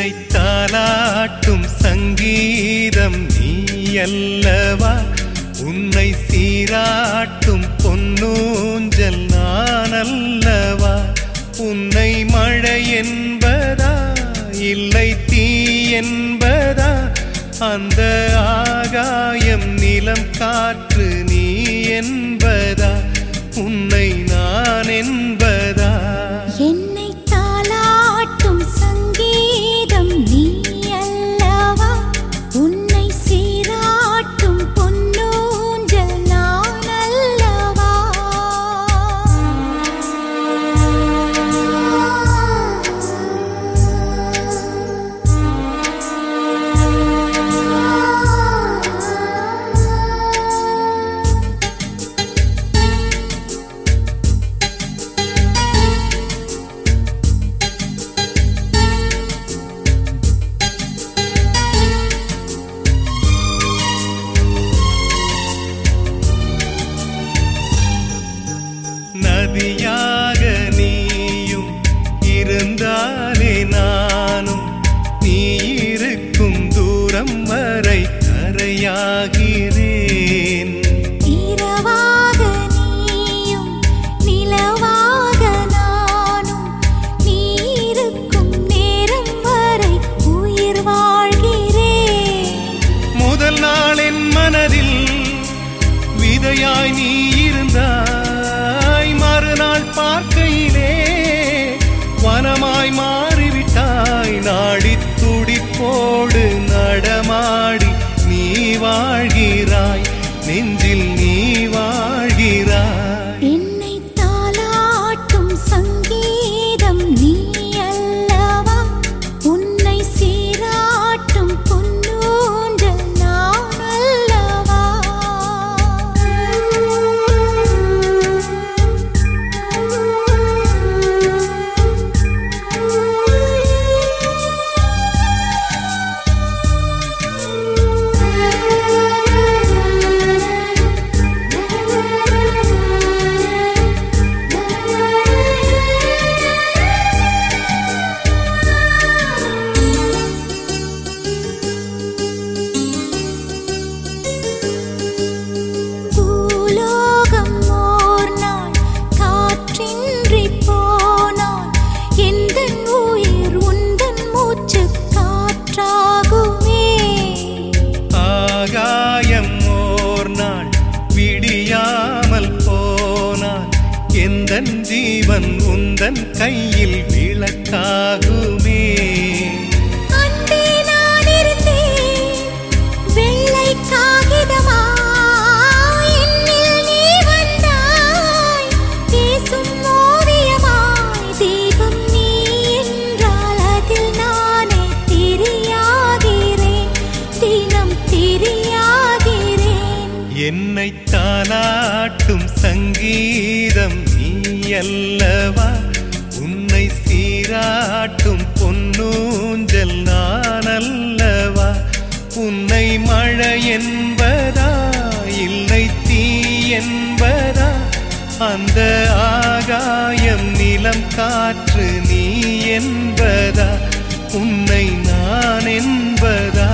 என்னை தாலாட்டும் சங்கீதம் நீ அல்லவா உன்னை சீராட்டும் பொன்னூஞ்சல் நான் அல்லவா உன்னை மழை என்பதா இல்லை தீ என்பதா அந்த ஆகாயம் நிலம் காற்று நீ என்பதா உன்னை நான் என்பதா என்னை தாலாட்டும் சங்கீதம் நீ அல்லவா உன்னை சீராட்டும் பொன்னூஞ்சல் நான் அல்லவா நதியாக நீயும் இருந்தாலே நானும் நீ இருக்கும் தூரம் வரை கரையாகிறேன் இரவாக நீயும் நிலவாக நானும் நீ இருக்கும் நேரம் வரை உயிர் வாழ்கிறேன் முதல் நாள் என் மனதில் விதையாய் நீ இருந்தாய் மறுநாள் பார்க்கையிலே வனமாய் மாறிவிட்டாய் நாடி துடிப்போடு நடமாடி நீ வாழ்கிறாய் நெஞ்சில் நீ வாழ்கிறாய் என்னை தாலாட்டும் சங்கீதம் நீ அல்லவா உன்னை சீராட்டும் பொன்னூஞ்சல் நான் அல்லவா பூலோகம் ஓர் நாள் காற்றின்றி போனால் எந்தன் உயிர் உந்தன் மூச்சு காற்றாகுமே ஆகாயம் ஓர் நாள் விடியாமல் போனால் எந்த ஜீவன் உந்தன் கையில் விளக்காகுமே அன்பே நான் இருந்தேன் வெள்ளை காகிதமாய் என்னில் நீ வந்தாய் பேசும் ஓவியமாய் தெய்வம் நீ என்றால் அதில் நானே தெரியாகிறேன் தினம் தெரியாகிறேன் என்னை தாலாட்டும் சங்கீதம் நீ அல்லவா உன்னை சீராட்டும் பொன்னூஞ்சல் நான் அல்லவா உன்னை மழை என்பதா இல்லை தீ என்பதா அந்த ஆகாயம் நிலம் காற்று நீ என்பதா உன்னை நான் என்பதா